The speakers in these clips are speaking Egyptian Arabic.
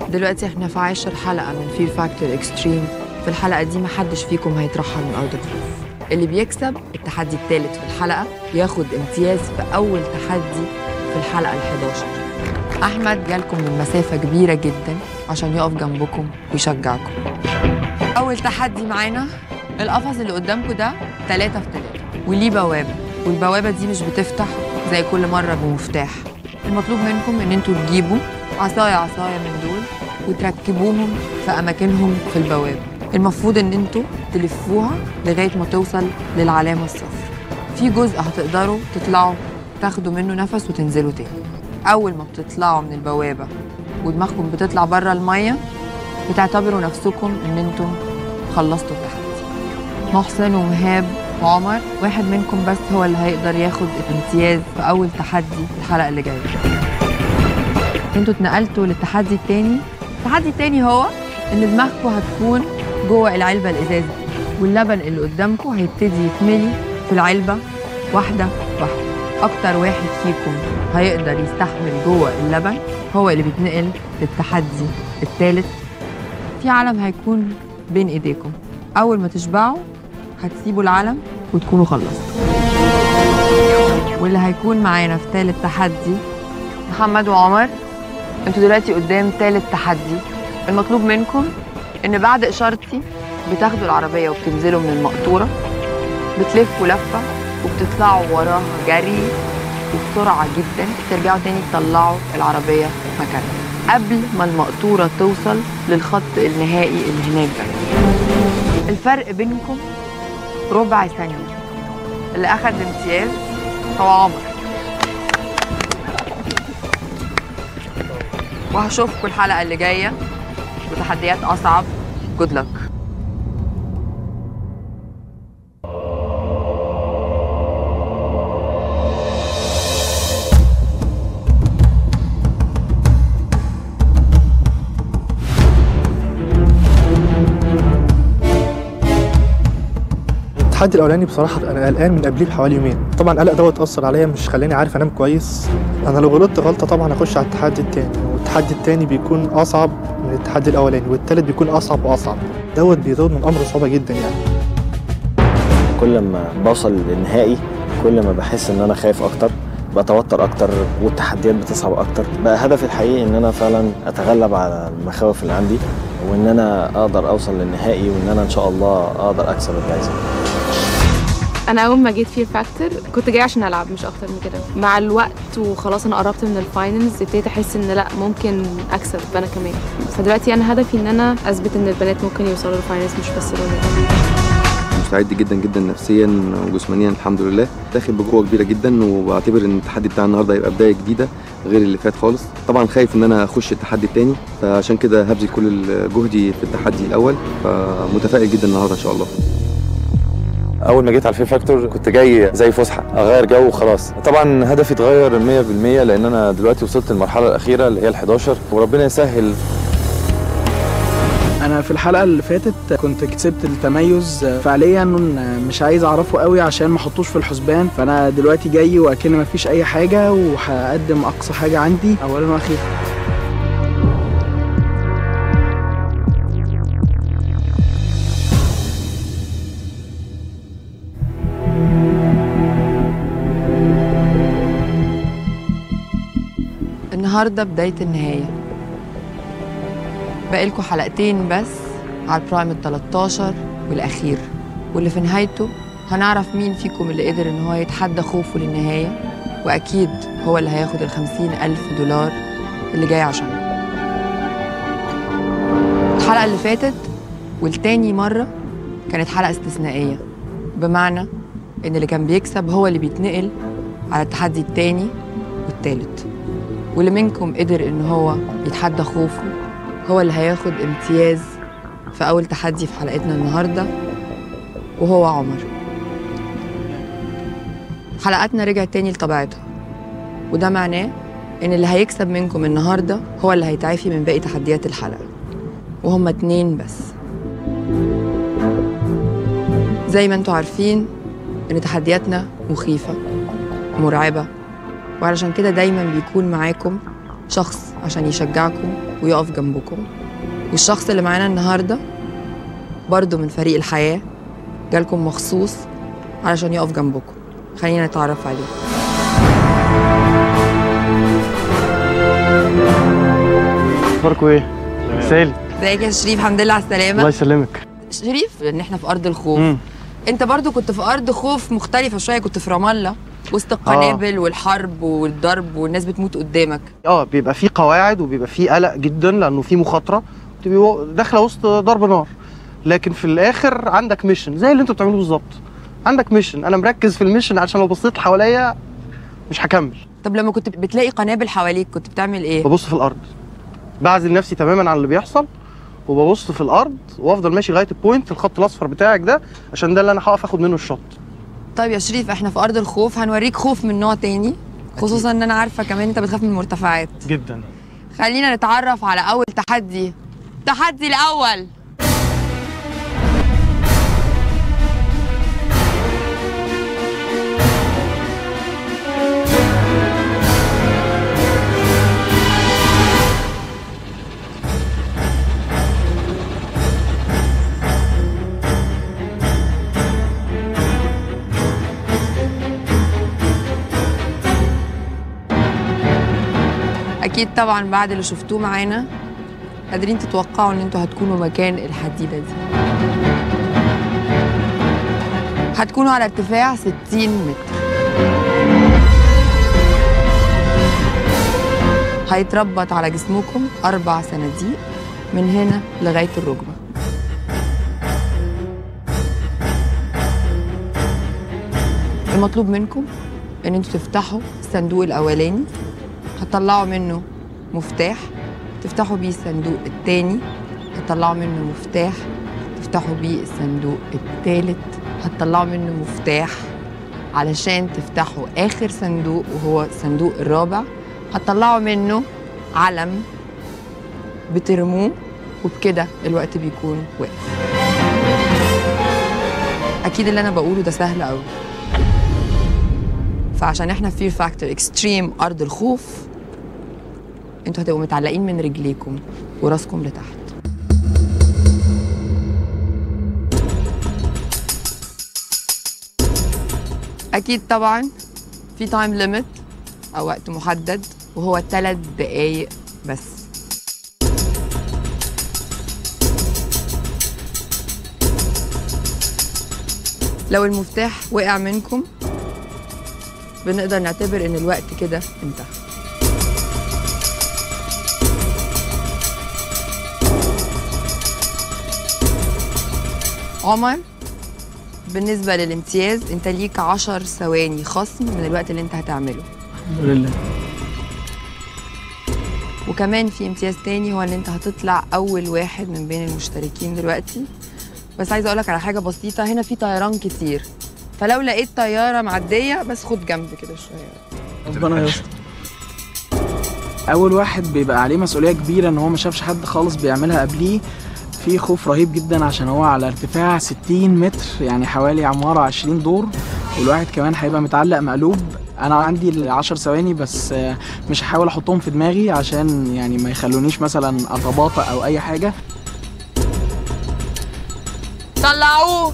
دلوقتي احنا في عاشر حلقة من فير فاكتور اكستريم في الحلقة دي محدش فيكم هيترحل من أرض الخوف اللي بيكسب التحدي الثالث في الحلقة ياخد امتياز في أول تحدي في الحلقة ال11 أحمد جالكم من مسافة كبيرة جدا عشان يقف جنبكم ويشجعكم أول تحدي معانا القفص اللي قدامكم ده تلاتة في تلاتة وليه بوابة والبوابة دي مش بتفتح زي كل مرة بمفتاح المطلوب منكم إن انتوا تجيبوا عصاية عصاية من دول وتركبوهم في أماكنهم في البوابة المفروض إن انتوا تلفوها لغاية ما توصل للعلامة الصفر في جزء هتقدروا تطلعوا تاخدوا منه نفس وتنزلوا تاني أول ما بتطلعوا من البوابة ودماغكم بتطلع بره المية بتعتبروا نفسكم إن انتم خلصتوا التحدي محسن ومهاب وعمر واحد منكم بس هو اللي هيقدر ياخد الامتياز في أول تحدي في الحلقة اللي جاية انتوا اتنقلتوا للتحدي التاني التحدي التاني هو ان دماغكم هتكون جوه العلبة الإزاز دي واللبن اللي قدامكم هيبتدي يتملي في العلبة واحدة واحدة أكتر واحد فيكم هيقدر يستحمل جوه اللبن هو اللي بيتنقل للتحدي التالت في علم هيكون بين ايديكم اول ما تشبعوا هتسيبوا العلم وتكونوا خلصتوا واللي هيكون معانا في تالت تحدي محمد وعمر انتوا دلوقتي قدام تالت تحدي المطلوب منكم ان بعد اشارتي بتاخدوا العربيه وبتنزلوا من المقطوره بتلفوا لفه وبتطلعوا وراها جري وبسرعه جدا ترجعوا تاني تطلعوا العربيه مكانها قبل ما المقطوره توصل للخط النهائي اللي هناك ده الفرق بينكم ربع ثانيه اللي اخذ الامتياز هو عمر وهشوفكم الحلقه اللي جايه وتحديات اصعب جود لك التحدي الاولاني بصراحه انا قلقان من قبليه بحوالي يومين طبعا القلق دوت اثر عليا مش خلاني عارف انام كويس انا لو غلطت غلطه طبعا هخش على التحدي التاني والتحدي التاني بيكون اصعب من التحدي الاولاني والتالت بيكون اصعب واصعب دوت بيزود من امر صعوبه جدا يعني كل ما بوصل للنهائي كل ما بحس ان انا خايف اكتر بتوتر اكتر والتحديات بتصعب اكتر بقى هدفي الحقيقي ان انا فعلا اتغلب على المخاوف اللي عندي وان انا اقدر اوصل للنهائي وان انا ان شاء الله اقدر اكسب الجائزه انا اول ما جيت في الفاكتور كنت جاي عشان العب مش اكتر من كده مع الوقت وخلاص انا قربت من الفاينلز ابتديت احس ان لا ممكن اكسب انا كمان فدلوقتي انا هدفي ان انا اثبت ان البنات ممكن يوصلوا للفاينلز مش بس الولاد مستعد جدا جدا نفسيا وجسمانيا الحمد لله داخل بقوه كبيره جدا وبعتبر ان التحدي بتاع النهارده هيبقى بدايه جديده غير اللي فات خالص طبعا خايف ان انا اخش التحدي الثاني فعشان كده هبذل كل جهدي في التحدي الاول فمتفائل جدا النهارده ان شاء الله اول ما جيت على الفي فاكتور كنت جاي زي فسحه اغير جو وخلاص طبعا هدفي اتغير 100% لان انا دلوقتي وصلت للمرحله الاخيره اللي هي ال11 وربنا يسهل انا في الحلقه اللي فاتت كنت كسبت التميز فعليا مش عايز اعرفه قوي عشان ما احطوش في الحسبان فانا دلوقتي جاي واكن ما فيش اي حاجه وهقدم اقصى حاجه عندي اولا واخيرا النهارده بداية النهاية بقالكوا حلقتين بس على البرايم ال 13 والأخير واللي في نهايته هنعرف مين فيكم اللي قدر إن هو يتحدى خوفه للنهاية وأكيد هو اللي هياخد ال 50 ألف دولار اللي جاي عشانه الحلقة اللي فاتت والتاني مرة كانت حلقة استثنائية بمعنى إن اللي كان بيكسب هو اللي بيتنقل على التحدي التاني والتالت واللي منكم قدر إن هو يتحدى خوفه هو اللي هياخد امتياز في أول تحدي في حلقتنا النهاردة وهو عمر حلقاتنا رجعت تاني لطبيعتها وده معناه إن اللي هيكسب منكم النهاردة هو اللي هيتعافي من باقي تحديات الحلقة وهما اتنين بس زي ما انتوا عارفين إن تحدياتنا مخيفة ومرعبة وعلشان كده دايما بيكون معاكم شخص عشان يشجعكم ويقف جنبكم والشخص اللي معانا النهارده برضه من فريق الحياة جالكم مخصوص علشان يقف جنبكم خلينا نتعرف عليه اخباركم ايه؟ سالي ازيك يا شريف الحمد لله على الله السلامة يسلمك شريف ان احنا في ارض الخوف مم. انت برضو كنت في ارض خوف مختلفة شوية كنت في رام الله وسط القنابل والحرب والضرب والناس بتموت قدامك اه بيبقى في قواعد وبيبقى في قلق جدا لانه في مخاطره بتبقي داخله وسط ضرب نار لكن في الاخر عندك ميشن زي اللي انتوا بتعملوه بالظبط عندك ميشن انا مركز في الميشن عشان لو بصيت حواليا مش هكمل طب لما كنت بتلاقي قنابل حواليك كنت بتعمل ايه؟ ببص في الارض بعزل نفسي تماما عن اللي بيحصل وببص في الارض وافضل ماشي لغايه البوينت الخط الاصفر بتاعك ده عشان ده اللي انا هقف اخد منه الشوت طيب يا شريف احنا في ارض الخوف هنوريك خوف من نوع تاني خصوصا ان انا عارفه كمان انت بتخاف من المرتفعات جدا خلينا نتعرف على اول تحدي التحدي الاول اكيد طبعا بعد اللي شفتوه معانا قادرين تتوقعوا ان انتوا هتكونوا مكان الحديده دي هتكونوا على ارتفاع 60 متر هيتربط على جسمكم اربع صناديق من هنا لغايه الركبه المطلوب منكم ان انتوا تفتحوا الصندوق الاولاني هتطلعوا منه مفتاح تفتحوا بيه الصندوق التاني هتطلعوا منه مفتاح تفتحوا بيه الصندوق التالت هتطلعوا منه مفتاح علشان تفتحوا آخر صندوق وهو الصندوق الرابع هتطلعوا منه علم بترموه وبكده الوقت بيكون واقف أكيد اللي أنا بقوله ده سهل أوي فعشان احنا في فاكتور اكستريم أرض الخوف انتوا هتبقوا متعلقين من رجليكم وراسكم لتحت اكيد طبعا في تايم ليميت او وقت محدد وهو ثلاث دقايق بس لو المفتاح وقع منكم بنقدر نعتبر ان الوقت كده انتهى عمر بالنسبة للامتياز انت ليك عشر ثواني خصم من الوقت اللي انت هتعمله الحمد لله وكمان في امتياز تاني هو ان انت هتطلع اول واحد من بين المشتركين دلوقتي بس عايزه اقولك على حاجه بسيطه هنا في طيران كتير فلو لقيت طياره معديه بس خد جنب كده شويه ربنا يستر اول واحد بيبقى عليه مسؤوليه كبيره ان هو ما شافش حد خالص بيعملها قبليه في خوف رهيب جدا عشان هو على ارتفاع 60 متر يعني حوالي عماره 20 دور والواحد كمان هيبقى متعلق مقلوب انا عندي ال 10 ثواني بس آه، مش هحاول احطهم في دماغي عشان يعني ما يخلونيش مثلا اتباطأ او اي حاجه طلعوه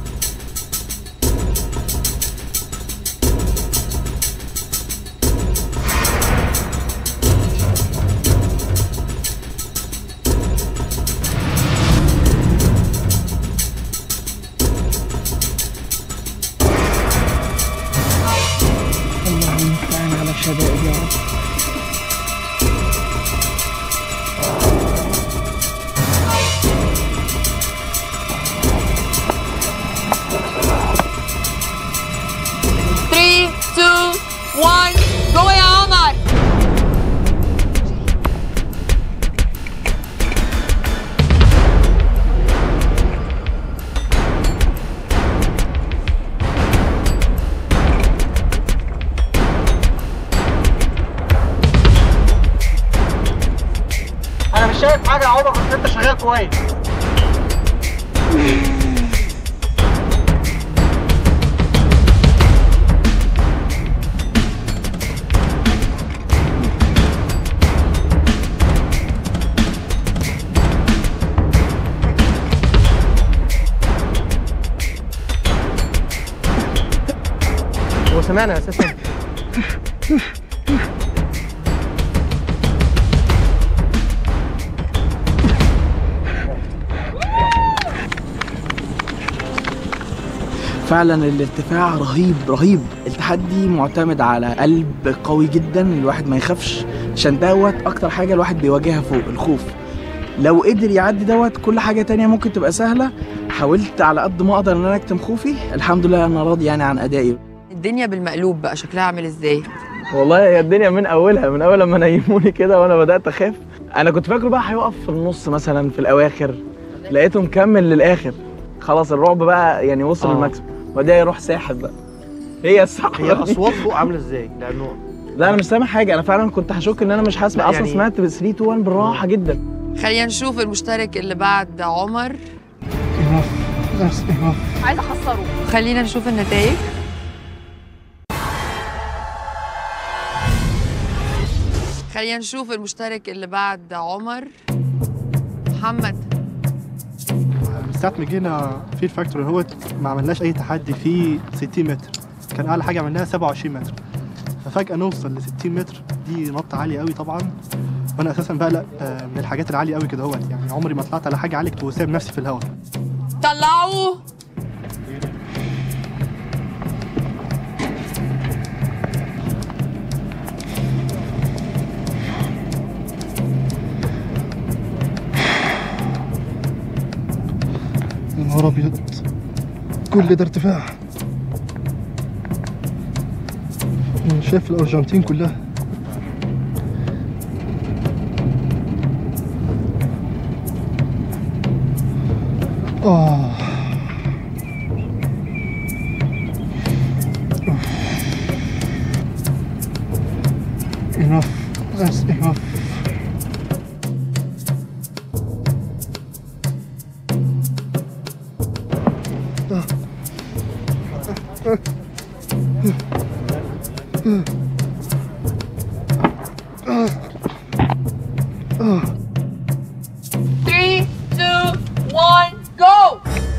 اللهم استعان على الشدائد يا رب Three, two, one, go يا عمر انا مش شايف حاجه يا عمر بس انت شغال كويس هو سمعنا اساسا فعلا الارتفاع رهيب رهيب التحدي معتمد على قلب قوي جدا الواحد ما يخافش عشان دوت اكتر حاجه الواحد بيواجهها فوق الخوف لو قدر يعدي دوت كل حاجه تانية ممكن تبقى سهله حاولت على قد ما اقدر ان انا اكتم خوفي الحمد لله انا راضي يعني عن ادائي الدنيا بالمقلوب بقى شكلها عامل ازاي والله هي الدنيا من اولها من اول لما نيموني كده وانا بدات اخاف انا كنت فاكره بقى هيقف في النص مثلا في الاواخر لقيته مكمل للاخر خلاص الرعب بقى يعني وصل آه. الماكسيم وبعدين يروح ساحب بقى هي الصح هي الاصوات فوق عامله ازاي؟ لانه لا انا مش سامع حاجه انا فعلا كنت هشك ان انا مش هسمع لا اصلا يعني- سمعت ب 3 2 1 بالراحه جدا خلينا نشوف المشترك اللي بعد عمر عايزه اخسره خلينا نشوف النتائج خلينا نشوف المشترك اللي بعد عمر محمد من ساعة ما جينا في الفاكتور هو ما عملناش أي تحدي فيه 60 متر كان أعلى حاجة عملناها 27 متر ففجأة نوصل ل 60 متر دي نطة عالية قوي طبعا وأنا أساسا بقلق آه، من الحاجات العالية قوي كده هو يعني عمري ما طلعت على حاجة عالية كنت وسايب نفسي في الهواء طلعوا يا نهار أبيض كل ده ارتفاع أنا شايف الأرجنتين كلها آه Enough. That's enough. Three, two, one, go!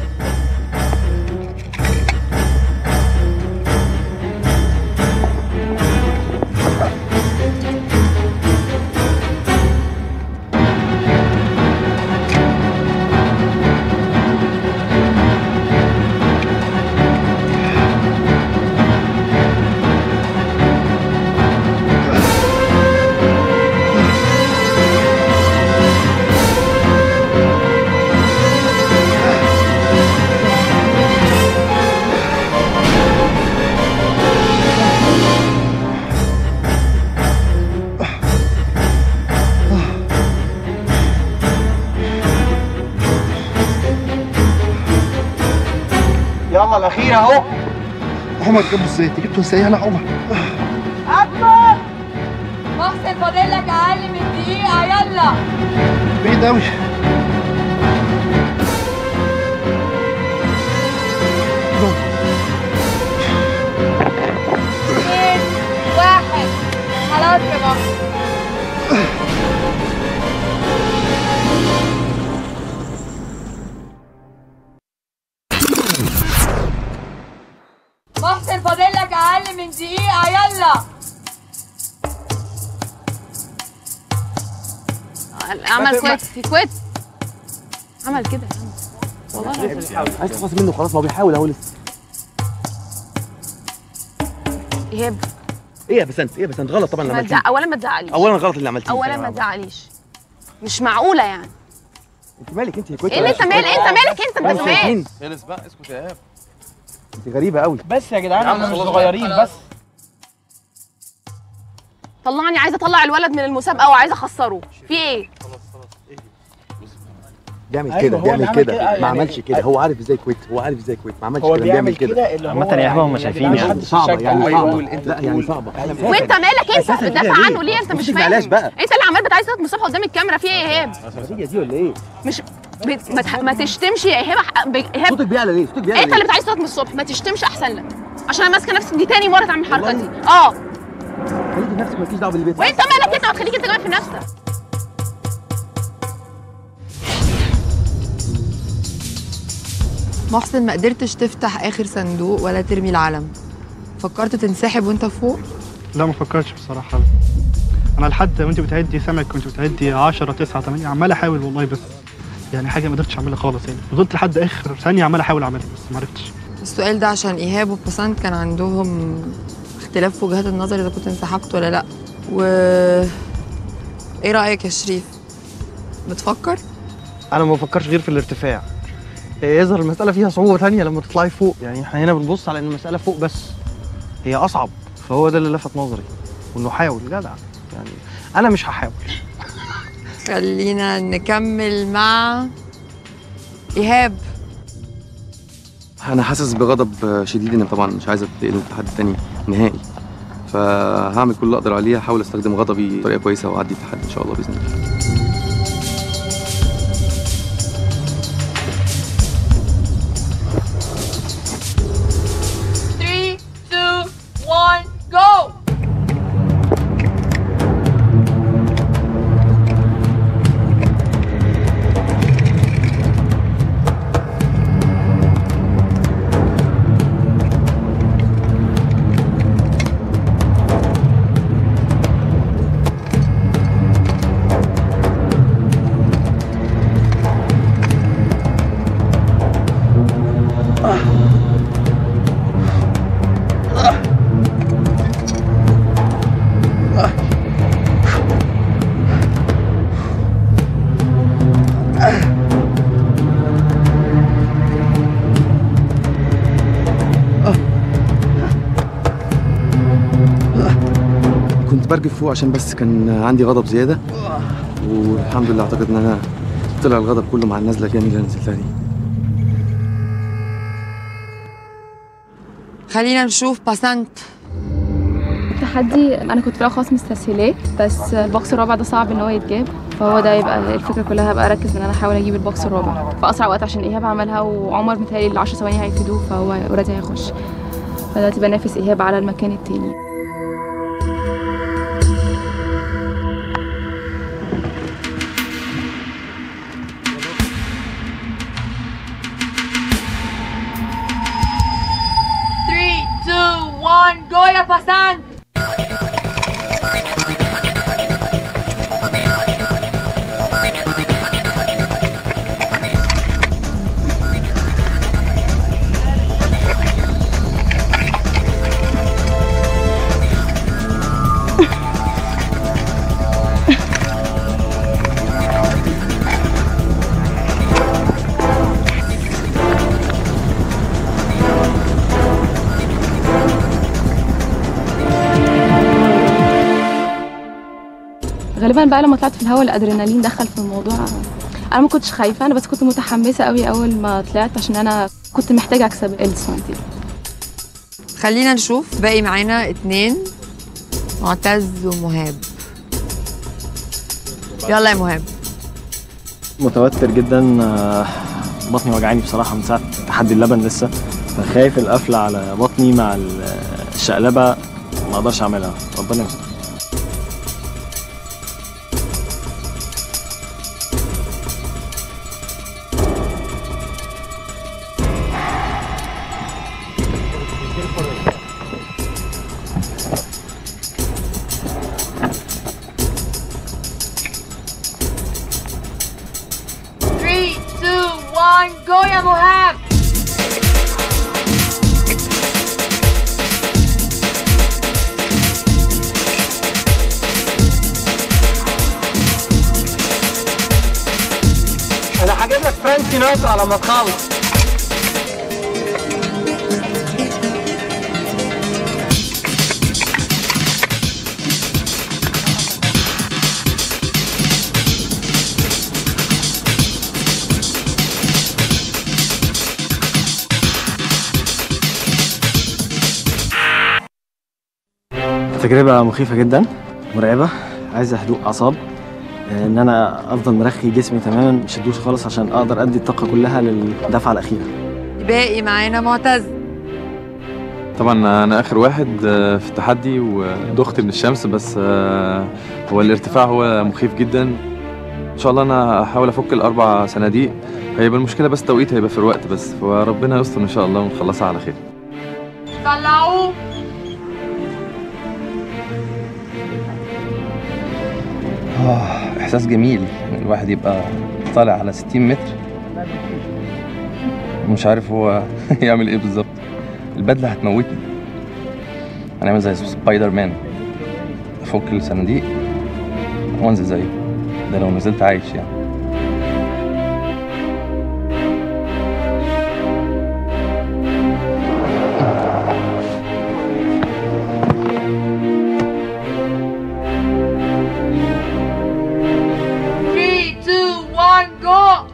يلا الاخير اهو عمر جابه ازاي؟ انت جبته ازاي يا عمر؟ أكبر! محسن فاضل لك أقل من دقيقة يلا! بعيد قوي اثنين واحد خلاص يا محسن محسن فاضل لك أقل من دقيقة يلا! عمل كويت في كويت عمل كده والله العظيم. عايز تخلص منه خلاص ما هو بيحاول اهو لسه ايهاب ايه يا بسنت ايه يا بسنت غلط طبعا اللي ما عملتيه تزع- اولا ما تزعليش اولا غلط اللي عملتيه اولا ما تزعليش مش معقوله يعني انت مالك انت يا كويت ايه اللي انت مال انت مالك انت انت كمان خلص بقى اسكت يا ايهاب انت غريبه قوي بس يا جدعان احنا مش صغيرين بس طلعني عايزه اطلع الولد من المسابقه وعايزه اخسره في ايه بيعمل أيوة، كده هو اللي بيعمل عمل كده كده، ما يعني- عملش كده هو عارف ازاي كويت هو عارف ازاي كويت ما عملش هو كده بيعمل بيعمل كده كده اللي هو عامة يا إيهاب هم شايفين جدعان يعني. محدش صعبه يشجع. يعني أيوة، صعبه قول، أنت لا يعني قول. صعبه وانت مالك انت أساساً بتدافع كده عنه ليه انت مش فاهم بلاش بقى انت اللي عمال بتعايز تطلع مسابقه قدام الكاميرا في ايه يا ايهاب هي دي ولا ايه مش ب... ما, تح... ما تشتمش يا ايهاب ح- ب... ايهاب صوتك بيعلى ليه صوتك بيعلى انت اللي ليه بتعايز تطلع من الصبح ما تشتمش احسن لك عشان انا ماسكه نفسي دي تاني مره تعمل الحركه دي اه خليكي نفسك مالكيش دعوه باللي بيحصل وانت مالك انت ما تخليك انت كمان في نفسك محسن ما قدرتش تفتح آخر صندوق ولا ترمي العلم فكرت تنسحب وانت فوق لا ما فكرتش بصراحه انا لحد وانت بتعدي سمك كنت بتعدي 10 9 8 عمال احاول والله بس يعني حاجه ما قدرتش اعملها خالص يعني فضلت لحد اخر ثانيه عمال احاول اعملها بس ما عرفتش السؤال ده عشان ايهاب وبسنت كان عندهم اختلاف في وجهات النظر اذا كنت انسحبت ولا لا و ايه رايك يا شريف بتفكر انا ما بفكرش غير في الارتفاع إيه، يظهر المساله فيها صعوبه تانية لما تطلعي فوق يعني احنا هنا بنبص على ان المساله فوق بس هي اصعب فهو ده اللي لفت نظري وانه حاول جدع يعني انا مش هحاول خلينا نكمل مع ايهاب انا حاسس بغضب شديد ان طبعا مش عايز اتنقل للاتحاد التاني نهائي فهعمل كل اللي اقدر عليه احاول استخدم غضبي بطريقه كويسه واعدي الاتحاد ان شاء الله باذن الله Three, two, one, go! كنت برجف فوق عشان بس كان عندي غضب زياده والحمد لله اعتقد ان انا طلع الغضب كله مع النزله الجميله اللي نزلتها دي خلينا نشوف بسنت التحدي انا كنت في الاول خالص مستسهلاه بس البوكس الرابع ده صعب ان هو يتجاب فهو ده يبقى الفكره كلها هبقى اركز ان انا احاول اجيب البوكس الرابع في اسرع وقت عشان ايهاب عملها وعمر متهيألي ال 10 ثواني هيفيدوه فهو اوريدي هيخش فدلوقتي بنافس ايهاب على المكان التاني Three, two, one, go ya pasan! غالبا بقى لما طلعت في الهواء الادرينالين دخل في الموضوع انا ما كنتش خايفه انا بس كنت متحمسه قوي اول ما طلعت عشان انا كنت محتاجه اكسب السنه دي خلينا نشوف باقي معانا اتنين معتز ومهاب يلا يا مهاب متوتر جدا آه، بطني وجعاني بصراحه من ساعه تحدي اللبن لسه فخايف القفله على بطني مع ال- الشقلبه ما اقدرش اعملها ربنا يستر Three, two, one, go ya Mohab! انا هجيب لك فرانك سيناترا لما تخلص تجربة مخيفة جدا مرعبة عايزة هدوء أعصاب آه، إن أنا أفضل مرخي جسمي تماما مش هدوس خالص عشان أقدر أدي الطاقة كلها للدفعة الأخيرة باقي معانا معتز طبعا انا اخر واحد آه، في التحدي ودخت من الشمس بس آه، هو الارتفاع هو مخيف جدا ان شاء الله انا هحاول افك الاربع صناديق هيبقى المشكله بس توقيت هيبقى في الوقت بس فربنا يستر ان شاء الله ونخلصها على خير طلعوا احساس جميل ان الواحد يبقى طالع على 60 متر مش عارف هو يعمل ايه بالظبط البدله هتموتني هنعمل زي سبايدر مان افك الصناديق وانزل زيه ده لو نزلت عايش يعني Three, two, one, go!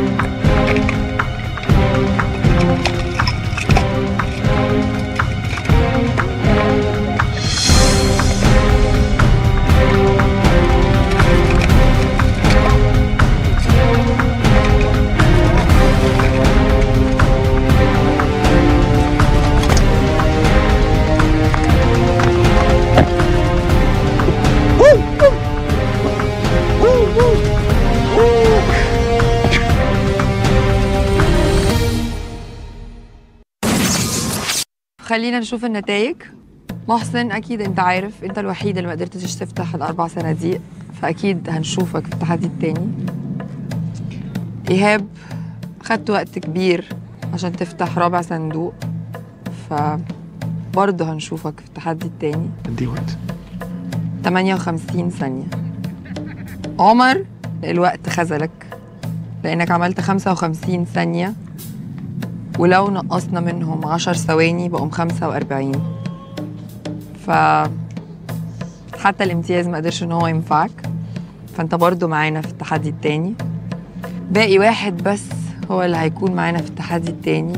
خلينا نشوف النتائج محسن اكيد انت عارف انت الوحيد اللي ما قدرتش تفتح الاربع صناديق فاكيد هنشوفك في التحدي التاني ايهاب خدت وقت كبير عشان تفتح رابع صندوق ف برضه هنشوفك في التحدي التاني ادي وقت 58 ثانية عمر الوقت خذلك لأنك عملت 55 ثانية ولو نقصنا منهم 10 ثواني بقوا 45 ف حتى الامتياز ما قدرش ان هو ينفعك فانت برضو معانا في التحدي التاني باقي واحد بس هو اللي هيكون معانا في التحدي التاني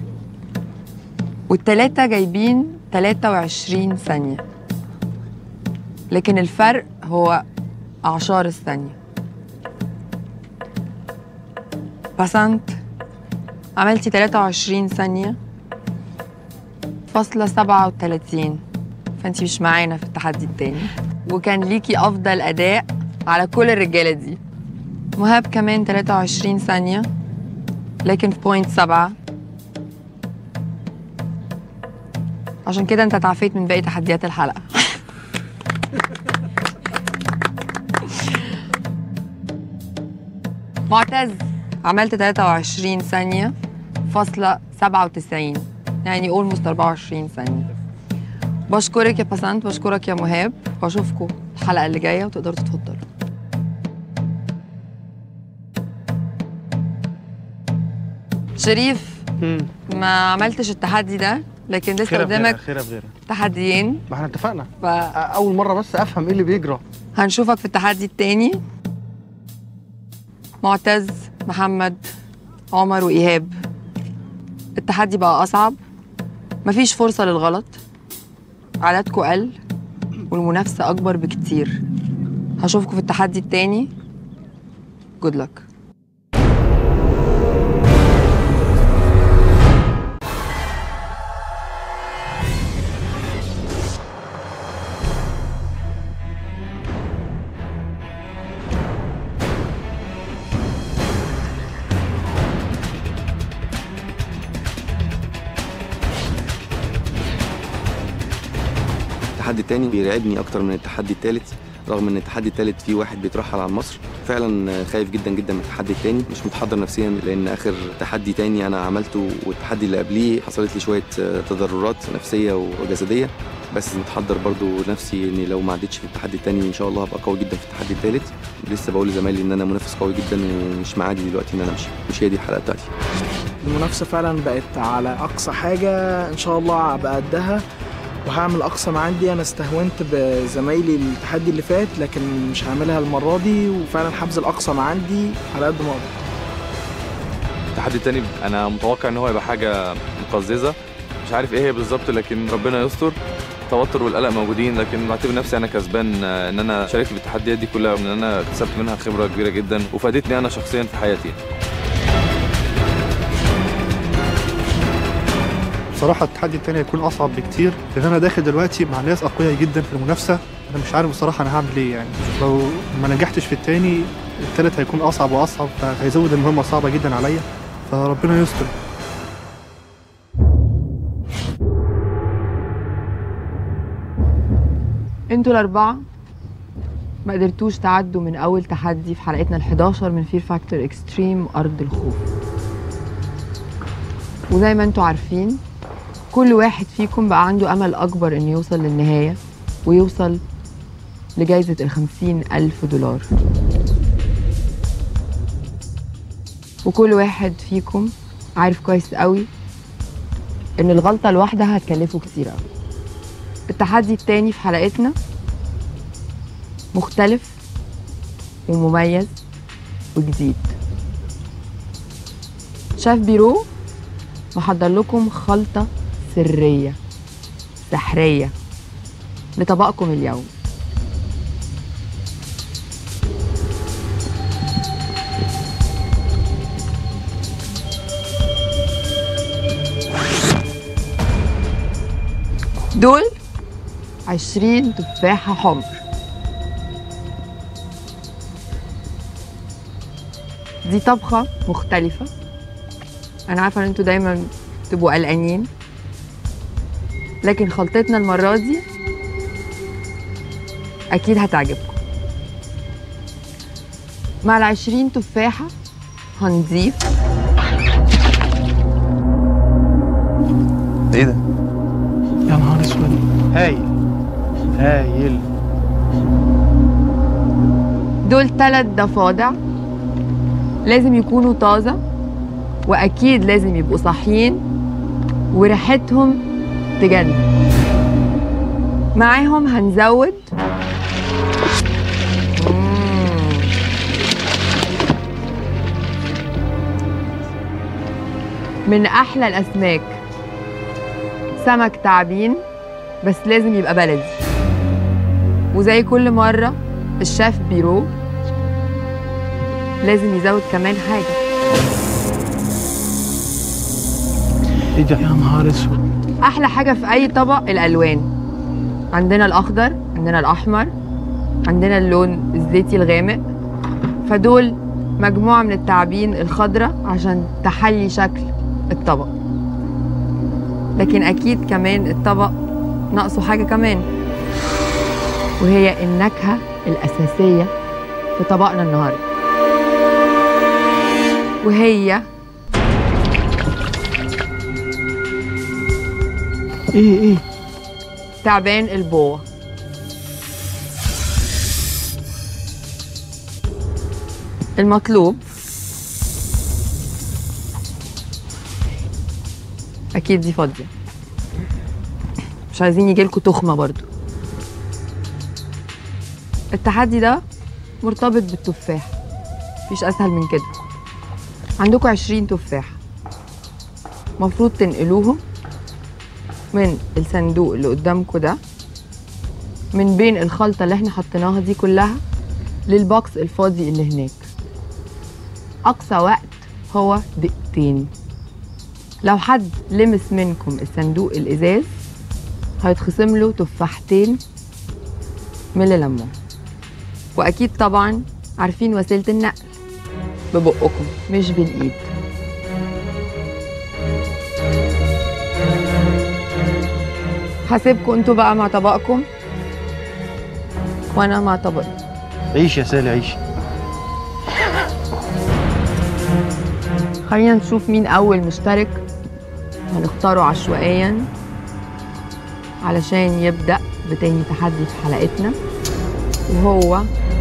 والتلاتة جايبين 23 ثانية لكن الفرق هو أعشار الثانية بسنت عملتي 23 ثانية فاصلة 37 فانتي مش معانا في التحدي التاني وكان ليكي أفضل أداء على كل الرجالة دي مهاب كمان 23 ثانية لكن في بوينت سبعة عشان كده انت اتعافيت من باقي تحديات الحلقة معتز عملت 23 ثانية فاصلة 97 يعني اولموست 24 ثانية بشكرك يا بسنت بشكرك يا مهاب واشوفكم الحلقة اللي جاية وتقدروا تتفضلوا شريف ما عملتش التحدي ده لكن لسه قدامك خيرها بغيرها تحديين ما احنا اتفقنا ف... اول مره بس افهم ايه اللي بيجرى هنشوفك في التحدي التاني معتز محمد عمر وإيهاب التحدي بقى أصعب مفيش فرصة للغلط عددكوا قل والمنافسة أكبر بكتير هشوفكوا في التحدي التاني جود لك التحدي التاني بيرعبني اكتر من التحدي التالت رغم ان التحدي التالت فيه واحد بيترحل عن مصر فعلا خايف جدا جدا من التحدي التاني مش متحضر نفسيا لان اخر تحدي تاني انا عملته والتحدي اللي قبليه حصلت لي شويه تضررات نفسيه وجسديه بس متحضر برضو نفسي اني لو ما عدتش في التحدي التاني ان شاء الله هبقى قوي جدا في التحدي التالت لسه بقول لزمايلي ان انا منافس قوي جدا ومش معادي دلوقتي ان انا امشي مش هي دي الحلقه بتاعتي المنافسة فعلا بقت على أقصى حاجة إن شاء الله هبقى قدها وهعمل أقصى ما عندي أنا استهونت بزمايلي التحدي اللي فات لكن مش هعملها المرة دي وفعلا هبذل أقصى ما عندي على قد ما أقدر التحدي التاني انا متوقع ان هو يبقى حاجه مقززه مش عارف ايه هي بالظبط لكن ربنا يستر التوتر والقلق موجودين لكن بعتبر نفسي انا كسبان آه، ان انا شاركت في التحديات دي كلها وان انا اكتسبت منها خبره كبيره جدا وفادتني انا شخصيا في حياتي بصراحة التحدي التاني هيكون أصعب بكتير لأن أنا داخل دلوقتي مع ناس أقوياء جدا في المنافسة أنا مش عارف بصراحة أنا هعمل إيه يعني لو ما نجحتش في التاني التالت هيكون أصعب وأصعب فهيزود المهمة صعبة جدا عليا فربنا يستر انتوا الأربعة ما قدرتوش تعدوا من أول تحدي في حلقتنا ال11 من فير فاكتور اكستريم أرض الخوف وزي ما انتوا عارفين كل واحد فيكم بقى عنده أمل أكبر إنه يوصل للنهاية ويوصل لجائزة الخمسين ألف دولار وكل واحد فيكم عارف كويس قوي إن الغلطة الواحدة هتكلفه كتير قوي التحدي التاني في حلقتنا مختلف ومميز وجديد شاف بيرو محضر لكم خلطة سرية سحرية لطبقكم اليوم دول عشرين تفاحة حمر دي طبخة مختلفة أنا عارفة إن انتوا دايما تبقوا قلقانين لكن خلطتنا المرة دي أكيد هتعجبكم مع العشرين تفاحة هنضيف ايه ده؟ يا نهار اسود هايل هايل دول تلات ضفادع لازم يكونوا طازة وأكيد لازم يبقوا صاحيين وريحتهم تجنن معاهم هنزود مم. من أحلى الأسماك سمك تعابين بس لازم يبقى بلدي وزي كل مرة الشيف بيرو لازم يزود كمان حاجة ايه ده يا نهار اسود أحلى حاجة في أي طبق الألوان عندنا الأخضر عندنا الأحمر عندنا اللون الزيتي الغامق فدول مجموعة من التعابين الخضراء عشان تحلي شكل الطبق لكن أكيد كمان الطبق ناقصه حاجة كمان وهي النكهة الأساسية في طبقنا النهاردة وهي ايه ايه تعبان البوع المطلوب اكيد دي فاضيه مش عايزين يجيلكوا تخمه برضو التحدي ده مرتبط بالتفاح مفيش اسهل من كده عندكم عشرين تفاح مفروض تنقلوهم من الصندوق اللي قدامكم ده من بين الخلطة اللي احنا حطيناها دي كلها للبوكس الفاضي اللي هناك أقصى وقت هو دقيقتين لو حد لمس منكم الصندوق الإزاز هيتخصم له تفاحتين من اللي لموه وأكيد طبعا عارفين وسيلة النقل ببقكم مش بالإيد هسيبكم انتوا بقى مع طبقكم وانا مع طبقي عيش يا سالي عيش خلينا نشوف مين اول مشترك هنختاره عشوائيا علشان يبدأ بتاني تحدي في حلقتنا وهو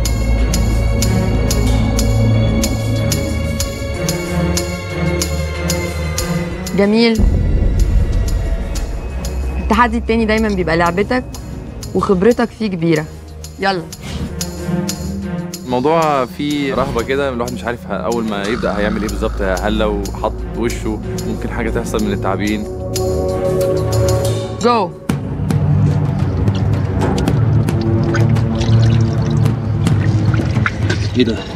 جميل التحدي التاني دايما بيبقى لعبتك وخبرتك فيه كبيرة يلا الموضوع فيه رهبه كده الواحد مش عارف ه- اول ما يبدا هيعمل ايه بالظبط هل لو حط وشه ممكن حاجه تحصل من التعابين جو ايه ده؟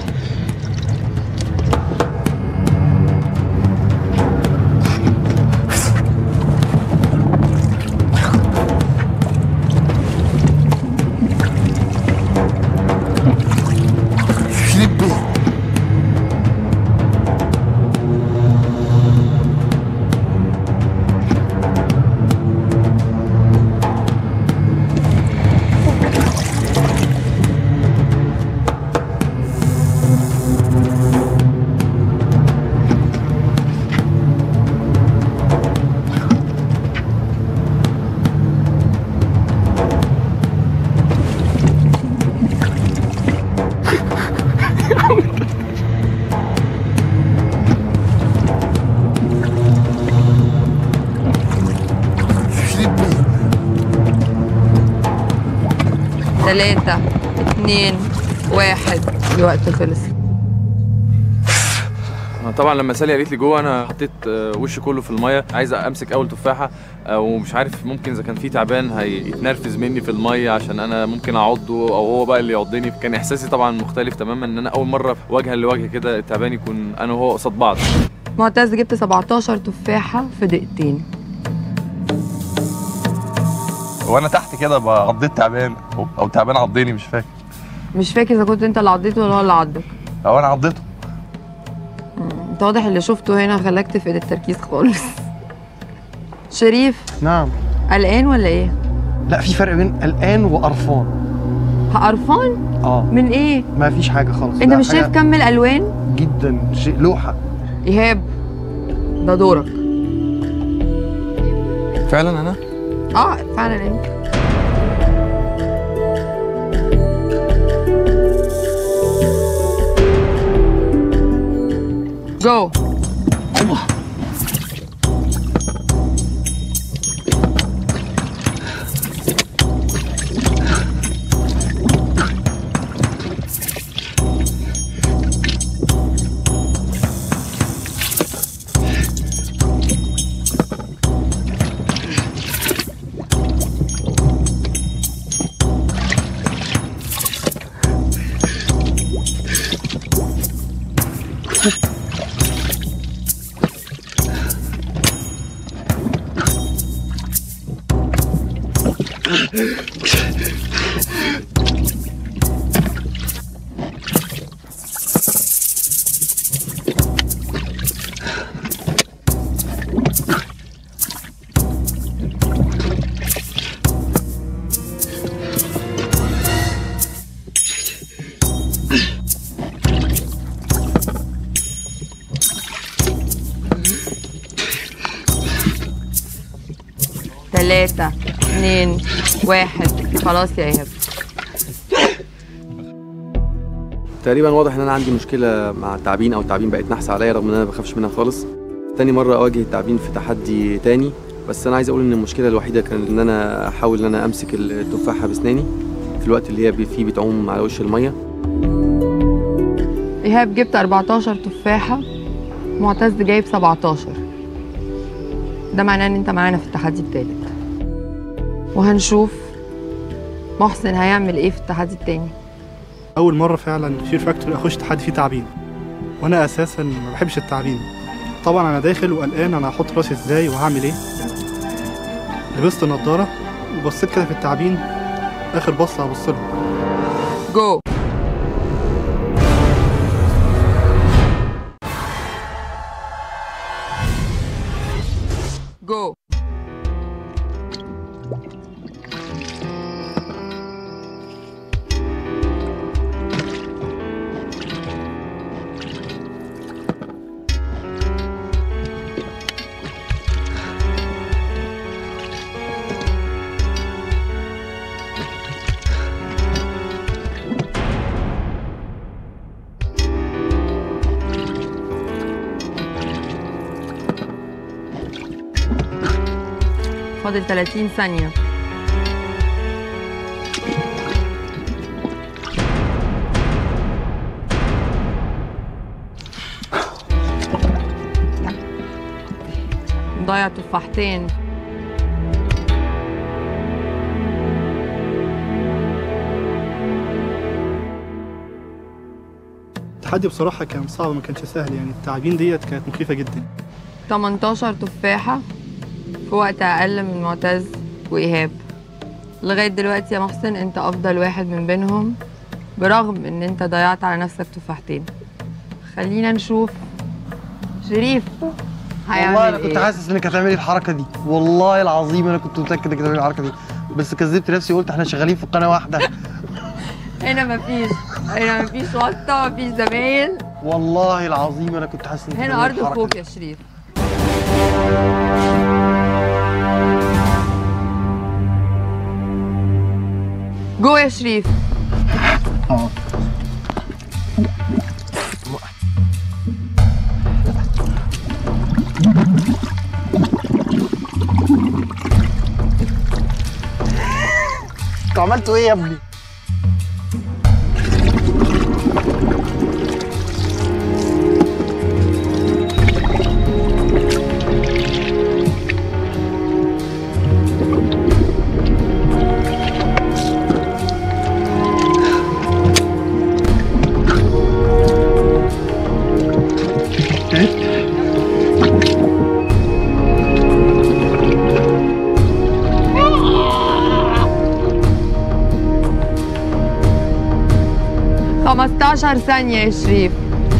تلاتة اتنين واحد الوقت خلص أنا طبعا لما سالي قالت لي جوه انا حطيت آه، وشي كله في الميه عايز امسك اول تفاحه آه، ومش عارف ممكن اذا كان في تعبان هيتنرفز مني في الميه عشان انا ممكن اعضه او هو بقى اللي يعضني كان احساسي طبعا مختلف تماما ان انا اول مره وجها لوجه كده التعبان يكون انا وهو قصاد بعض معتز جبت 17 تفاحة في دقيقتين وانا تحت كده بقى عضيت تعبان أو- او تعبان عضيني مش فاكر مش فاكر اذا كنت انت اللي عضيته ولا هو اللي عضك او انا عضيته انت واضح اللي شفته هنا خلاك تفقد التركيز خالص شريف نعم قلقان ولا ايه؟ لا في فرق بين قلقان وقرفان قرفان اه من ايه؟ ما فيش حاجه خالص انت لا، مش شايف حاجة كم الالوان؟ جدا شيء لوحه ايهاب ده دورك فعلا انا اه فعلا انت جو تلاتة اتنين واحد خلاص يا ايهاب تقريبا واضح ان انا عندي مشكله مع التعبين او التعبين بقت نحس عليا رغم ان انا ما بخافش منها خالص تاني مره اواجه التعبين في تحدي تاني بس انا عايز اقول ان المشكله الوحيده كان ان انا احاول ان انا امسك التفاحه باسناني في الوقت اللي هي بي- فيه بتعوم على وش الميه ايهاب جبت 14 تفاحة معتز جايب 17 ده معناه ان انت معانا في التحدي التالت وهنشوف محسن هيعمل ايه في التحدي التاني اول مره فعلا فير فاكتوري اخش تحدي فيه تعبين وانا اساسا ما بحبش التعبين طبعا انا داخل وقلقان انا هحط راسي ازاي وهعمل ايه لبست النضاره وبصيت كده في التعبين اخر بصه هبص لهم جو جو فاضل 30 ثانية ضيع تفاحتين التحدي بصراحه كان صعب ما كانش سهل يعني التعبين ديت كانت مخيفه جدا 18 تفاحة في وقت أقل من معتز وإيهاب لغاية دلوقتي يا محسن أنت أفضل واحد من بينهم برغم إن أنت ضيعت على نفسك تفاحتين خلينا نشوف شريف هيعمل والله انا كنت إيه؟ حاسس انك هتعملي الحركه دي والله العظيم انا كنت متاكد انك هتعملي الحركه دي بس كذبت نفسي وقلت احنا شغالين في قناه واحده هنا مفيش هنا مفيش واسطة مفيش زمايل والله العظيم انا كنت حاسس انك هنا هتعملي أرض الحركة الخوف دي. يا شريف جو يا شريف انتوا عملتوا ايه يا ابني؟ 15 ثانية يا شريف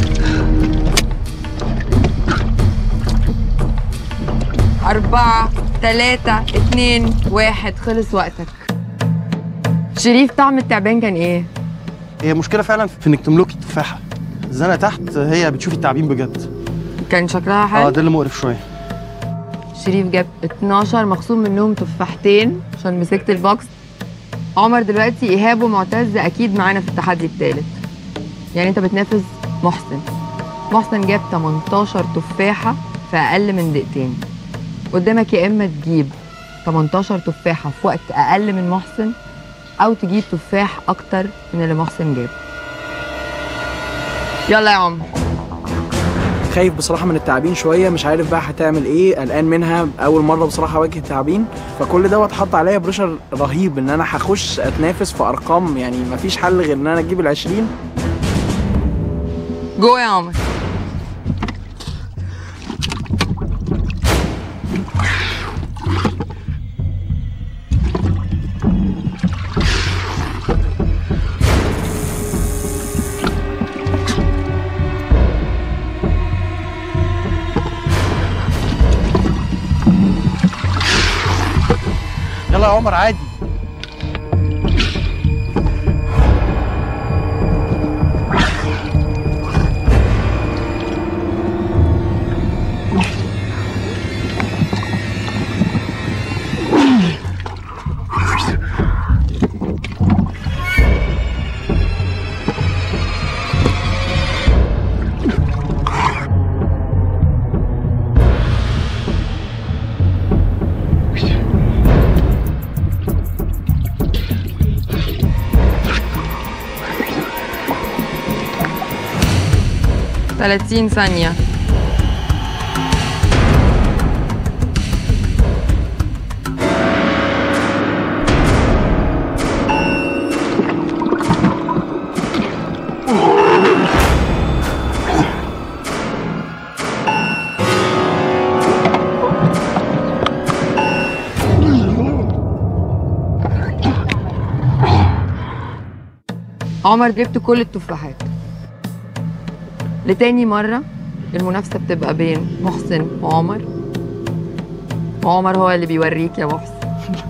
أربعة ثلاثة اتنين واحد خلص وقتك شريف طعم التعبان كان ايه؟ هي مشكله فعلا في انك تملكي تفاحه الزنقه تحت هي بتشوفي التعابين بجد كان شكلها اه حلو ده اللي مقرف شويه شريف جاب 12 مخصوم منهم تفاحتين عشان مسكت البوكس عمر دلوقتي ايهاب ومعتز اكيد معانا في التحدي الثالث يعني انت بتنافس محسن محسن جاب 18 تفاحه في اقل من دقيقتين قدامك يا اما تجيب 18 تفاحه في وقت اقل من محسن او تجيب تفاح اكتر من اللي محسن جابه يلا يا عمر خايف بصراحه من التعابين شويه مش عارف بقى هتعمل ايه قلقان منها اول مره بصراحه اواجه تعابين فكل دوت حط عليا بريشر رهيب ان انا هخش اتنافس في ارقام يعني مفيش حل غير ان انا اجيب ال 20 جوه يا عمر يلا يا عمر عادي ثلاثين ثانية عمر جبت كل التفاحات لتاني مرة المنافسة بتبقى بين محسن وعمر وعمر هو اللي بيوريك يا محسن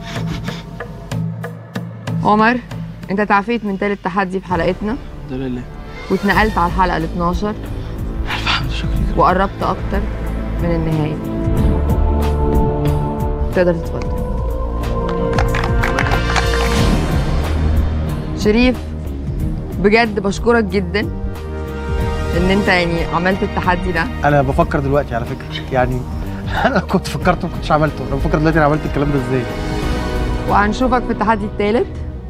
عمر انت تعافيت من تالت تحدي في حلقتنا الحمد لله واتنقلت على الحلقة ال 12 وقربت أكتر من النهاية تقدر تتفضل شريف بجد بشكرك جدا ان انت يعني عملت التحدي ده انا بفكر دلوقتي على فكره يعني انا كنت فكرت ما كنتش عملته انا بفكر دلوقتي انا عملت الكلام ده ازاي وهنشوفك في التحدي الثالث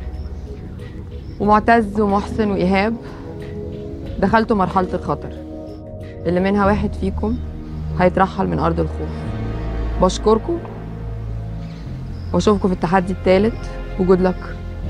ومعتز ومحسن وإيهاب دخلتوا مرحلة الخطر اللي منها واحد فيكم هيترحل من أرض الخوف بشكركم واشوفكم في التحدي الثالث وجود لك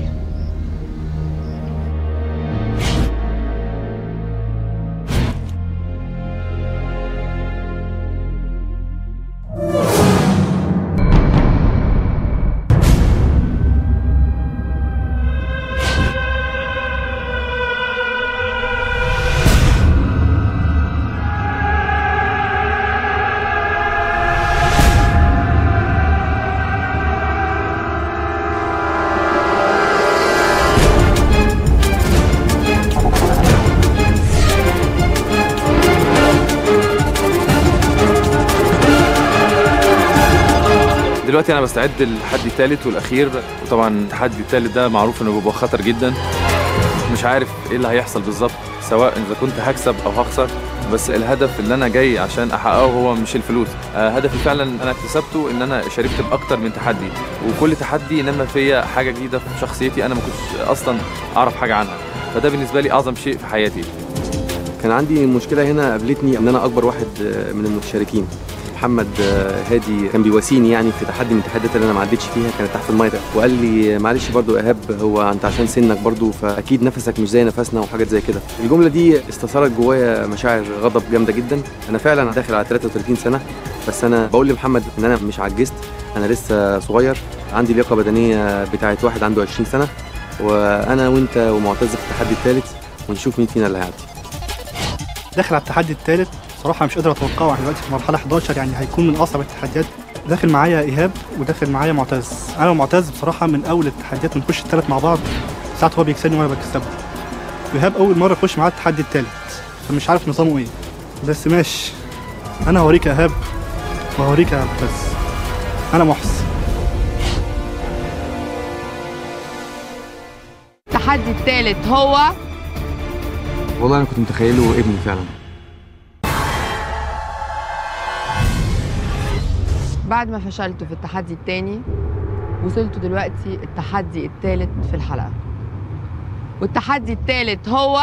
دلوقتي انا بستعد للتحدي الثالث والاخير وطبعا التحدي الثالث ده معروف انه بيبقى خطر جدا مش عارف ايه اللي هيحصل بالظبط سواء اذا كنت هكسب او هخسر بس الهدف اللي انا جاي عشان احققه هو مش الفلوس آه هدفي فعلا انا اكتسبته ان انا شاركت باكتر من تحدي وكل تحدي نمى فيا حاجه جديده في شخصيتي انا ما كنتش اصلا اعرف حاجه عنها فده بالنسبه لي اعظم شيء في حياتي كان عندي مشكله هنا قابلتني ان انا اكبر واحد آه، من المتشاركين محمد آه، هادي كان بيواسيني يعني في تحدي من التحديات اللي انا ما عدتش فيها كانت تحت الميه وقال لي معلش برضو ايهاب هو انت عشان سنك برضو فاكيد نفسك مش زي نفسنا وحاجات زي كده الجمله دي استثارت جوايا مشاعر غضب جامده جدا انا فعلا داخل على 33 سنه بس انا بقول لمحمد ان انا مش عجزت انا لسه صغير عندي لياقه بدنيه بتاعت واحد عنده 20 سنه وانا وانت ومعتز في التحدي الثالث ونشوف مين فينا اللي هيعدي داخل على التحدي الثالث صراحة مش قادر أتوقعه احنا دلوقتي في مرحلة 11 يعني هيكون من أصعب التحديات داخل معايا إيهاب وداخل معايا معتز أنا ومعتز بصراحة من أول التحديات بنخش الثلاث مع بعض ساعات هو بيكسبني وأنا بكسبه وإيهاب أول مرة أخش معاه التحدي الثالث فمش عارف نظامه إيه بس ماشي أنا هوريك يا إيهاب وهوريك يا معتز أنا محسن التحدي الثالث هو والله انا كنت متخيله ابني فعلا بعد ما فشلتوا في التحدي الثاني وصلتوا دلوقتي التحدي الثالث في الحلقة والتحدي الثالث هو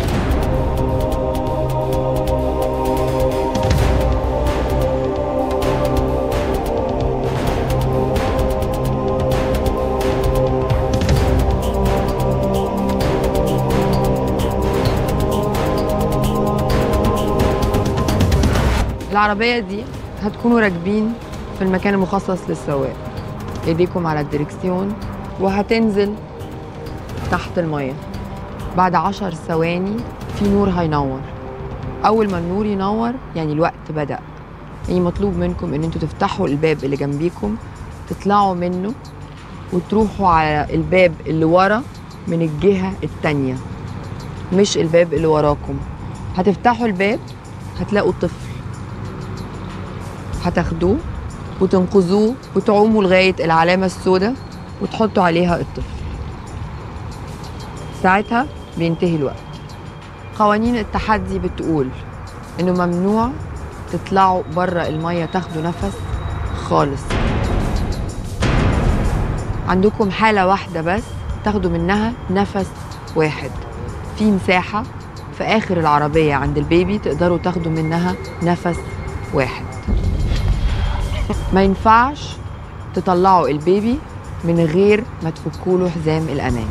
العربية دي هتكونوا راكبين في المكان المخصص للسواق ايديكم على الدركسيون وهتنزل تحت المية بعد عشر ثواني في نور هينور أول ما النور ينور يعني الوقت بدأ يعني مطلوب منكم إن انتوا تفتحوا الباب اللي جنبيكم تطلعوا منه وتروحوا على الباب اللي ورا من الجهة التانية مش الباب اللي وراكم هتفتحوا الباب هتلاقوا طفل هتاخدوه وتنقذوه وتعوموا لغاية العلامة السوداء وتحطوا عليها الطفل ساعتها بينتهي الوقت قوانين التحدي بتقول إنه ممنوع تطلعوا بره المية تاخدوا نفس خالص عندكم حالة واحدة بس تاخدوا منها نفس واحد في مساحة في آخر العربية عند البيبي تقدروا تاخدوا منها نفس واحد ما ينفعش تطلعوا البيبي من غير ما تفكوا له حزام الأمان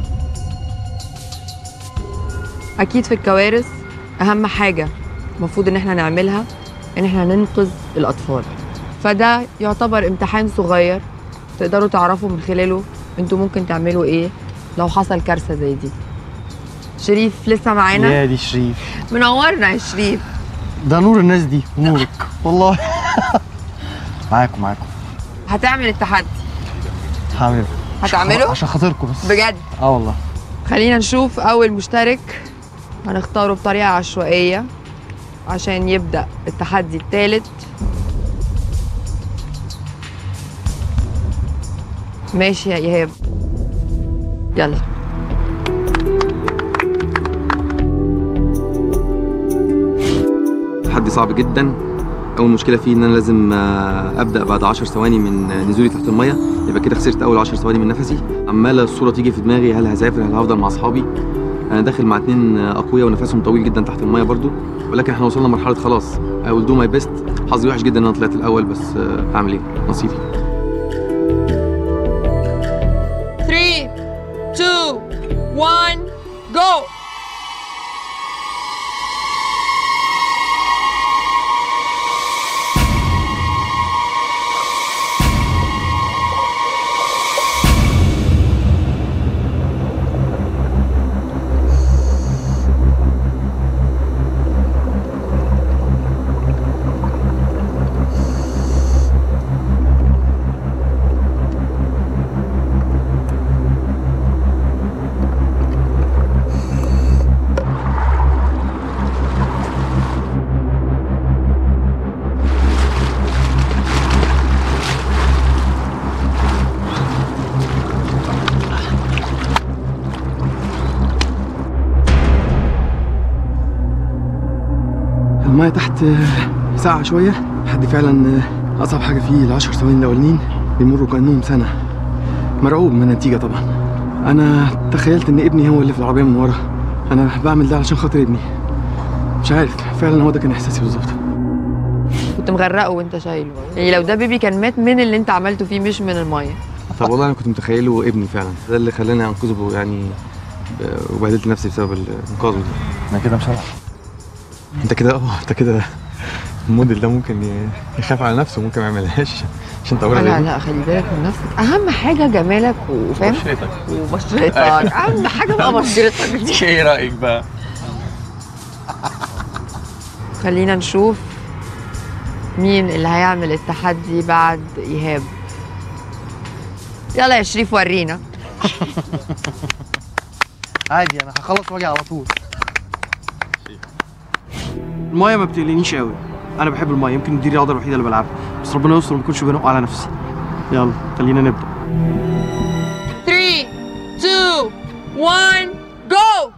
أكيد في الكوارث أهم حاجة المفروض إن احنا نعملها إن احنا ننقذ الأطفال فده يعتبر امتحان صغير تقدروا تعرفوا من خلاله انتوا ممكن تعملوا ايه لو حصل كارثة زي دي شريف لسه معانا يا دي شريف منورنا يا شريف ده نور الناس دي نورك والله معاكم معاكم هتعمل التحدي هعمله هتعمله؟ عشان خاطركم بس بجد اه والله خلينا نشوف أول مشترك هنختاره بطريقة عشوائية عشان يبدأ التحدي الثالث ماشي يا إيهاب يلا تحدي صعب جدا اول مشكله فيه ان انا لازم آه، ابدا بعد 10 ثواني من آه، نزولي تحت الميه يبقى كده خسرت اول 10 ثواني من نفسي عماله الصوره تيجي في دماغي هل هسافر هل هفضل مع اصحابي انا داخل مع اتنين آه، اقوياء ونفسهم طويل جدا تحت الميه برضو ولكن احنا وصلنا مرحله خلاص I will do my best حظي وحش جدا ان انا طلعت الاول بس آه، هعمل ايه نصيبي 3 2 1 جو المايه تحت آه، ساعة شوية حد فعلا آه، أصعب حاجة فيه العشر ثواني الأولانيين بيمروا كأنهم سنة مرعوب من النتيجة طبعا أنا تخيلت إن ابني هو اللي في العربية من ورا أنا بعمل ده علشان خاطر ابني مش عارف فعلا هو ده كان إحساسي بالظبط كنت مغرقه وانت شايله يعني لو ده بيبي كان مات من اللي انت عملته فيه مش من الميه طب والله أنا كنت متخيله ابني فعلا ده اللي خلاني أنقذه يعني ب- وبهدلت نفسي بسبب الإنقاذ ده انا كده مش هلعب أنت كده أه أنت كده الموديل ده ممكن ي- يخاف على نفسه ممكن ما يعملهاش عشان طويله لا زي لا خلي بالك من نفسك اهم حاجه جمالك وفاهم بشرتك وبشرتك اهم حاجه بقى بشرتك دي ايه رايك بقى؟ خلينا نشوف مين اللي هيعمل التحدي بعد ايهاب يلا يا شريف ورينا عادي انا هخلص واجي على طول المايه ما بتقلقنيش قوي انا بحب المايه يمكن دي الرياضه الوحيده اللي بلعبها بس ربنا يستر ما اكونش بنق على نفسي يلا خلينا نبدا 3, 2, 1, go!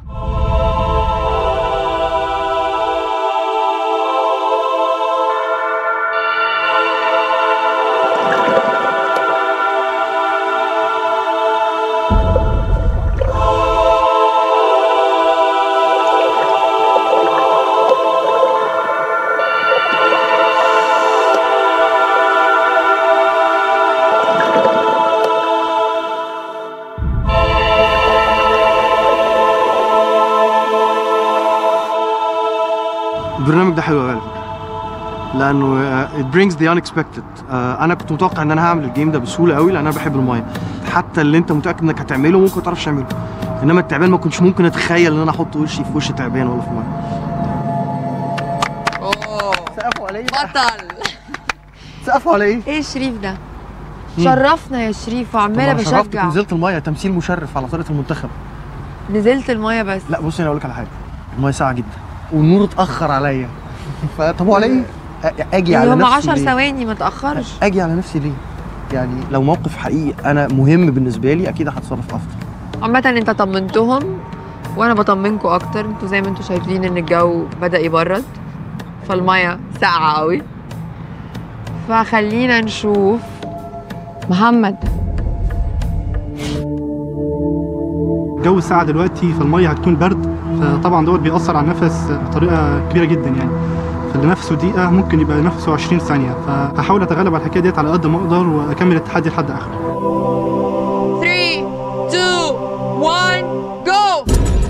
البرنامج ده حلو قوي على فكره لانه آه، it brings the unexpected آه، انا كنت متوقع ان انا هعمل الجيم ده بسهوله قوي لان انا بحب المايه حتى اللي انت متاكد انك هتعمله ممكن ما تعرفش تعمله انما التعبان ما كنتش ممكن اتخيل ان انا احط وشي في وش تعبان ولا في ميه سقفوا على ايه بطل سقفوا على ايه ايه شريف ده مم. شرفنا يا شريف وعماله طب أنا شرفتك بشجع نزلت المايه تمثيل مشرف على طريقه المنتخب نزلت المايه بس لا بصي انا اقول لك على حاجه المايه ساعه جدا والنور اتاخر عليا فطب على ايه أ- اجي على هم نفسي 10 ليه؟ ثواني ما تاخرش اجي على نفسي ليه يعني لو موقف حقيقي انا مهم بالنسبه لي اكيد هتصرف افضل عامة انت طمنتهم وانا بطمنكم اكتر انتوا زي ما انتوا شايفين ان الجو بدأ يبرد فالمية ساقعة قوي فخلينا نشوف محمد الجو الساعة دلوقتي فالمية هتكون برد فطبعا دوت بيأثر على النفس بطريقة كبيرة جدا يعني فاللي نفسه دقيقة ممكن يبقى نفسه 20 ثانية فهحاول أتغلب على الحكاية ديت على قد ما أقدر وأكمل التحدي لحد آخره 3, 2, 1, go!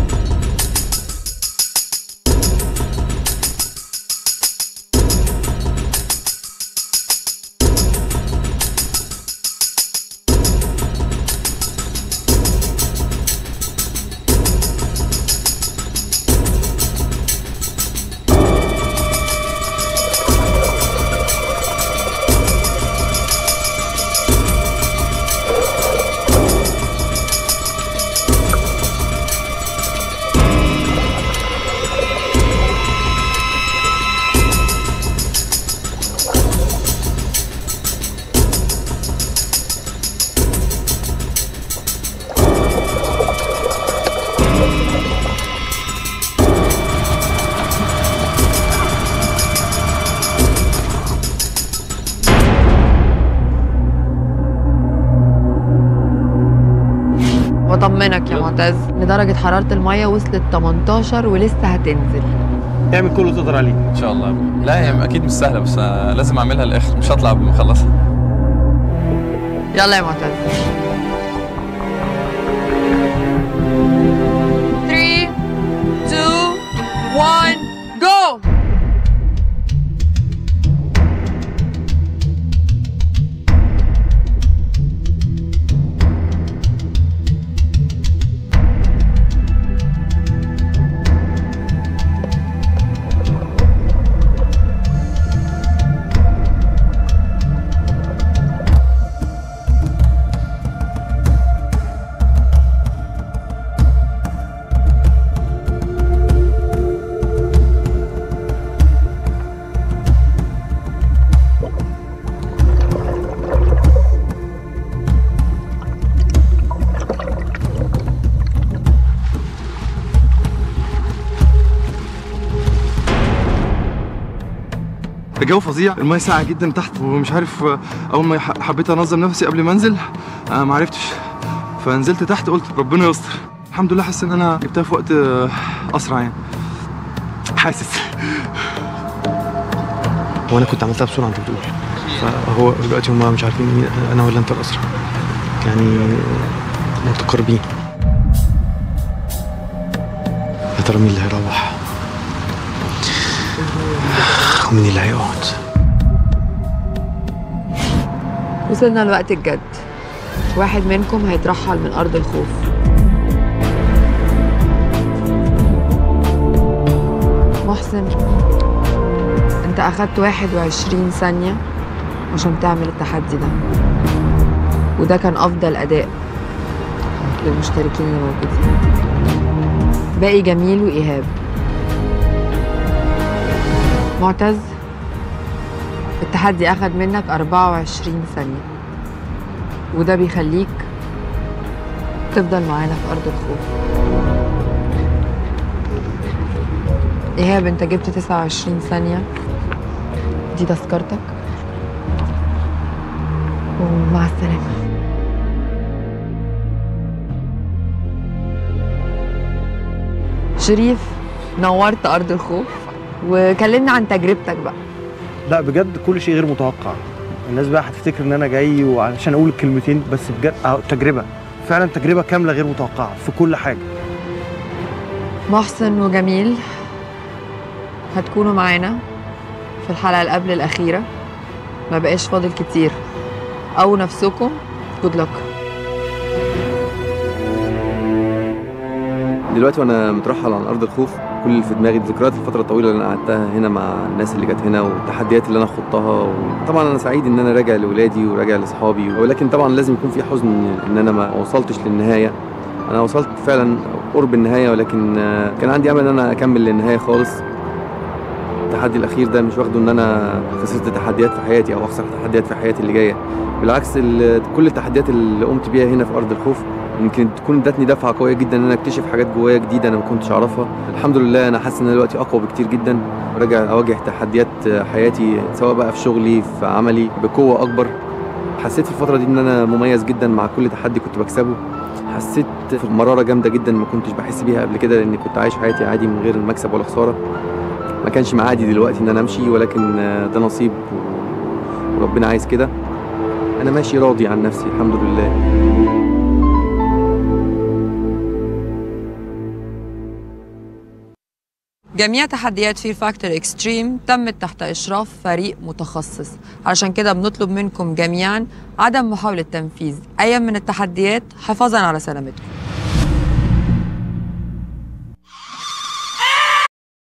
بطمنك يا معتز ان درجة حرارة المية وصلت 18 ولسه هتنزل اعمل كل اللي تقدر عليه ان شاء الله لا هي اكيد مش سهله بس آه، لازم اعملها الاخر مش هطلع قبل ما اخلصها يلا يا معتز 3, 2, 1, go! الجو فظيع المايه ساقعه جدا تحت ومش عارف آه، اول ما ح- حبيت انظم نفسي قبل ما انزل آه، ما عرفتش فنزلت تحت قلت ربنا يستر الحمد لله حاسس ان انا جبتها في وقت آه، اسرع يعني حاسس هو انا كنت عملتها بسرعه انت بتقول فهو دلوقتي هم مش عارفين مين انا ولا انت الاسرع يعني متقاربين يا ترى مين اللي هيروح ومين اللي هيقعد وصلنا لوقت الجد واحد منكم هيترحل من أرض الخوف محسن انت أخدت 21 ثانية عشان تعمل التحدي ده وده كان أفضل أداء للمشتركين اللي موجودين باقي جميل وإيهاب معتز التحدي أخد منك 24 ثانية وده بيخليك تفضل معانا في أرض الخوف إيهاب أنت جبت 29 ثانية دي تذكرتك ومع السلامة شريف نورت أرض الخوف وكلمنا عن تجربتك بقى لا بجد كل شيء غير متوقع الناس بقى هتفتكر ان انا جاي وعشان اقول الكلمتين بس بجد أهو تجربه فعلا تجربه كامله غير متوقعه في كل حاجه محسن وجميل هتكونوا معانا في الحلقة اللي قبل الأخيرة ما بقاش فاضل كتير أو نفسكم جود لك دلوقتي وانا مترحل عن ارض الخوف كل اللي في دماغي ذكريات الفتره الطويله اللي انا قعدتها هنا مع الناس اللي جت هنا والتحديات اللي انا خضتها طبعا انا سعيد ان انا راجع لاولادي وراجع لاصحابي ولكن طبعا لازم يكون في حزن ان انا ما وصلتش للنهايه انا وصلت فعلا قرب النهايه ولكن آه، كان عندي امل ان انا اكمل للنهايه خالص التحدي الاخير ده مش واخده ان انا خسرت تحديات في حياتي او اخسر تحديات في حياتي اللي جايه بالعكس ال- كل التحديات اللي قمت بيها هنا في ارض الخوف يمكن تكون ادتني دفعه قويه جدا ان انا اكتشف حاجات جوايا جديده انا ما كنتش اعرفها الحمد لله انا حاسس ان انا دلوقتي اقوى بكتير جدا راجع اواجه تحديات حياتي سواء بقى في شغلي في عملي بقوه اكبر حسيت في الفتره دي ان انا مميز جدا مع كل تحدي كنت بكسبه حسيت في مراره جامده جدا ما كنتش بحس بيها قبل كده لاني كنت عايش حياتي عادي من غير المكسب ولا خساره ما كانش معادي دلوقتي ان انا امشي ولكن ده نصيب وربنا عايز كده انا ماشي راضي عن نفسي الحمد لله جميع تحديات فير فاكتور اكستريم تمت تحت اشراف فريق متخصص علشان كده بنطلب منكم جميعا عدم محاوله تنفيذ اي من التحديات حفاظا على سلامتكم